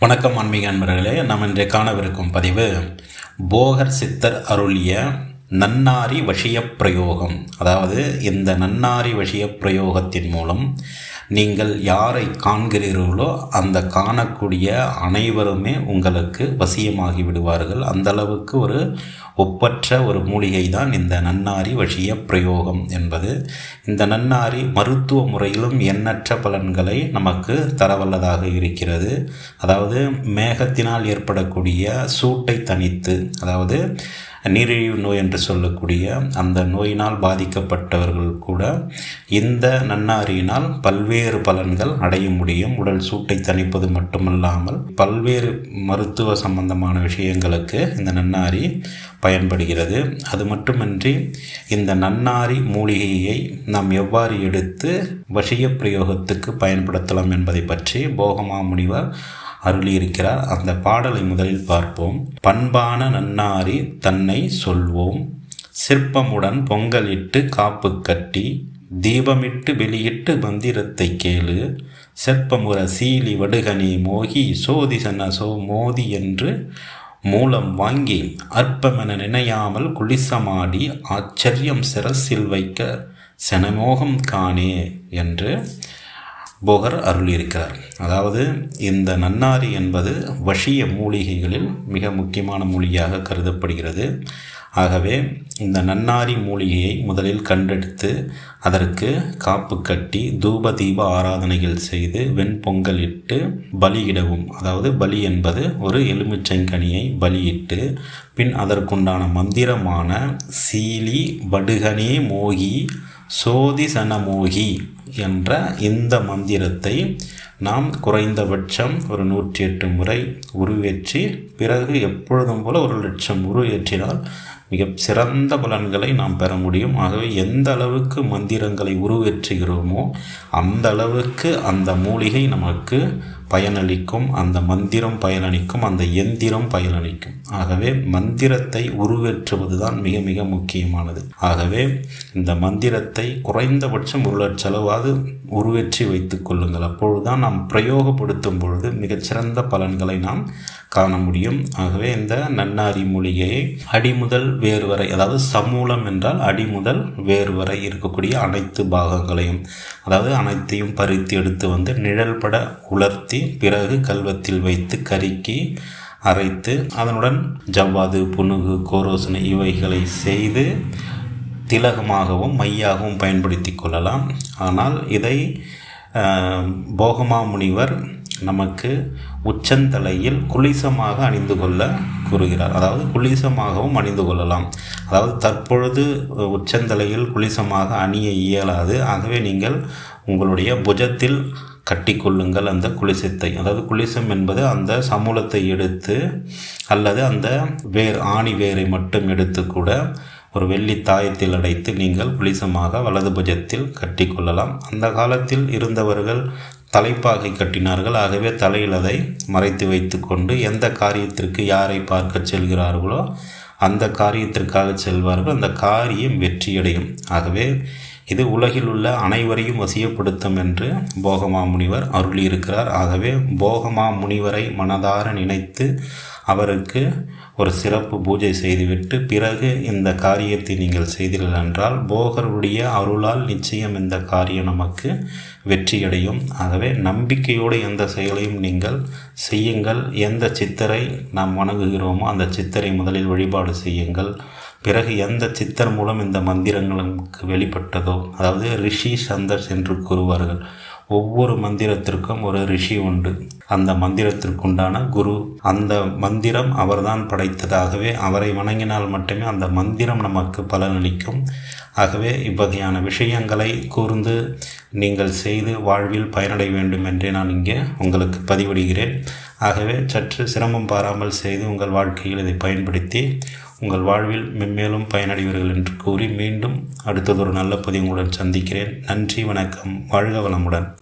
வணக்கம் ஆன்மீக அன்பர்களே நாம் இன்று காணவிருக்கும் பதிவு போகர் சித்தர் அருளிய நன்னாரி வசிய பிரயோகம் அதாவது இந்த நன்னாரி வசிய பிரயோகத்தின் மூலம் நீங்கள் யாரை காண்கிறீர்களோ அந்த காணக்கூடிய அனைவருமே உங்களுக்கு வசியமாகி விடுவார்கள் அந்த அளவுக்கு ஒரு ஒப்பற்ற ஒரு மூலிகை தான் இந்த நன்னாரி வசிய பிரயோகம் என்பது இந்த நன்னாரி மருத்துவ முறையிலும் எண்ணற்ற பலன்களை நமக்கு தரவல்லதாக இருக்கிறது அதாவது மேகத்தினால் ஏற்படக்கூடிய சூட்டை தணித்து அதாவது நீரிழிவு நோய் என்று சொல்லக்கூடிய அந்த நோயினால் பாதிக்கப்பட்டவர்கள் கூட இந்த நன்னாரியினால் பல்வேறு பலன்கள் அடைய முடியும் உடல் சூட்டை தணிப்பது மட்டுமல்லாமல் பல்வேறு மருத்துவ சம்பந்தமான விஷயங்களுக்கு இந்த நன்னாரி பயன்படுகிறது அது மட்டுமின்றி இந்த நன்னாரி மூலிகையை நாம் எவ்வாறு எடுத்து வசிய பிரயோகத்துக்கு பயன்படுத்தலாம் என்பதை பற்றி போகமா முனிவர் அருளியிருக்கிறார் அந்த பாடலை முதலில் பார்ப்போம் பண்பான நன்னாரி தன்னை சொல்வோம் சிற்பமுடன் பொங்கலிட்டு காப்பு கட்டி தீபமிட்டு வெளியிட்டு மந்திரத்தை கேளு செற்பமுற சீலி வடுகனி மோகி சோதிசன சோ மோதி என்று மூலம் வாங்கி அற்பமென நினையாமல் குளிசமாடி ஆச்சரியம் சிரசில் வைக்க செனமோகம் காணே என்று போகர் அருளியிருக்கிறார் அதாவது இந்த நன்னாரி என்பது வஷிய மூலிகைகளில் மிக முக்கியமான மூலிகையாக கருதப்படுகிறது ஆகவே இந்த நன்னாரி மூலிகையை முதலில் கண்டெடுத்து அதற்கு காப்பு கட்டி தூப தீப ஆராதனைகள் செய்து வெண்பொங்கல் இட்டு பலியிடவும் அதாவது பலி என்பது ஒரு எலுமிச்சங்கனியை பலியிட்டு பின் அதற்குண்டான மந்திரமான சீலி வடுகனே மோகி சோதி சனமோகி என்ற இந்த மந்திரத்தை நாம் குறைந்தபட்சம் ஒரு நூற்றி எட்டு முறை உருவேற்றி பிறகு எப்பொழுதும் போல ஒரு லட்சம் உருவேற்றினால் மிக சிறந்த பலன்களை நாம் பெற முடியும் ஆகவே எந்த அளவுக்கு மந்திரங்களை உருவேற்றுகிறோமோ அந்த அளவுக்கு அந்த மூலிகை நமக்கு பயனளிக்கும் அந்த மந்திரம் பயனளிக்கும் அந்த எந்திரம் பயனளிக்கும் ஆகவே மந்திரத்தை உருவேற்றுவது தான் மிக மிக முக்கியமானது ஆகவே இந்த மந்திரத்தை குறைந்தபட்சம் ஒரு லட்ச அளவாவது உருவேற்றி வைத்துக் கொள்ளுங்கள் அப்பொழுதுதான் நாம் பிரயோகப்படுத்தும் பொழுது மிகச்சிறந்த பலன்களை நாம் காண முடியும் ஆகவே இந்த நன்னாரி மூலிகையை அடிமுதல் வேறு வரை அதாவது சமூலம் என்றால் அடிமுதல் வேறு வரை இருக்கக்கூடிய அனைத்து பாகங்களையும் அதாவது அனைத்தையும் பறித்து எடுத்து வந்து நிழல் பட உலர்த்தி பிறகு கல்வத்தில் வைத்து கருக்கி அரைத்து அதனுடன் ஜவ்வாது புனுகு கோரோசனை இவைகளை செய்து திலகமாகவும் மையாகவும் பயன்படுத்தி கொள்ளலாம் ஆனால் இதை போகமா முனிவர் நமக்கு உச்சந்தலையில் குளிசமாக அணிந்து கொள்ள கூறுகிறார் அதாவது குளிசமாகவும் அணிந்து கொள்ளலாம் அதாவது தற்பொழுது உச்சந்தலையில் குளிசமாக அணிய இயலாது ஆகவே நீங்கள் உங்களுடைய புஜத்தில் கட்டிக்கொள்ளுங்கள் அந்த குளிசத்தை அதாவது குளிசம் என்பது அந்த சமூலத்தை எடுத்து அல்லது அந்த வேர் ஆணி வேரை மட்டும் எடுத்து கூட ஒரு வெள்ளி தாயத்தில் அடைத்து நீங்கள் குளிசமாக வலது புஜத்தில் கட்டிக்கொள்ளலாம் அந்த காலத்தில் இருந்தவர்கள் தலைப்பாகை கட்டினார்கள் ஆகவே தலையில் அதை மறைத்து வைத்து கொண்டு எந்த காரியத்திற்கு யாரை பார்க்க செல்கிறார்களோ அந்த காரியத்திற்காக செல்வார்கள் அந்த காரியம் வெற்றியடையும் ஆகவே இது உலகில் உள்ள அனைவரையும் வசியப்படுத்தும் என்று போகமா முனிவர் அருளியிருக்கிறார் ஆகவே போகமா முனிவரை மனதார நினைத்து அவருக்கு ஒரு சிறப்பு பூஜை செய்துவிட்டு பிறகு இந்த காரியத்தை நீங்கள் செய்தீர்கள் என்றால் போகருடைய அருளால் நிச்சயம் இந்த காரியம் நமக்கு வெற்றியடையும் ஆகவே நம்பிக்கையோடு எந்த செயலையும் நீங்கள் செய்யுங்கள் எந்த சித்தரை நாம் வணங்குகிறோமோ அந்த சித்தரை முதலில் வழிபாடு செய்யுங்கள் பிறகு எந்த சித்தர் மூலம் இந்த மந்திரங்களுக்கு வெளிப்பட்டதோ அதாவது ரிஷி சந்தர்ஸ் என்று கூறுவார்கள் ஒவ்வொரு மந்திரத்திற்கும் ஒரு ரிஷி உண்டு அந்த மந்திரத்திற்குண்டான குரு அந்த மந்திரம் அவர்தான் படைத்ததாகவே அவரை வணங்கினால் மட்டுமே அந்த மந்திரம் நமக்கு பலனளிக்கும் ஆகவே இவ்வகையான விஷயங்களை கூர்ந்து நீங்கள் செய்து வாழ்வில் பயனடைய வேண்டும் என்றே நான் இங்கே உங்களுக்கு பதிவிடுகிறேன் ஆகவே சற்று சிரமம் பாராமல் செய்து உங்கள் வாழ்க்கையில் இதை பயன்படுத்தி உங்கள் வாழ்வில் மென்மேலும் பயனடைவீர்கள் என்று கூறி மீண்டும் அடுத்ததொரு நல்ல பதிவுடன் சந்திக்கிறேன் நன்றி வணக்கம் வாழ்க வளமுடன்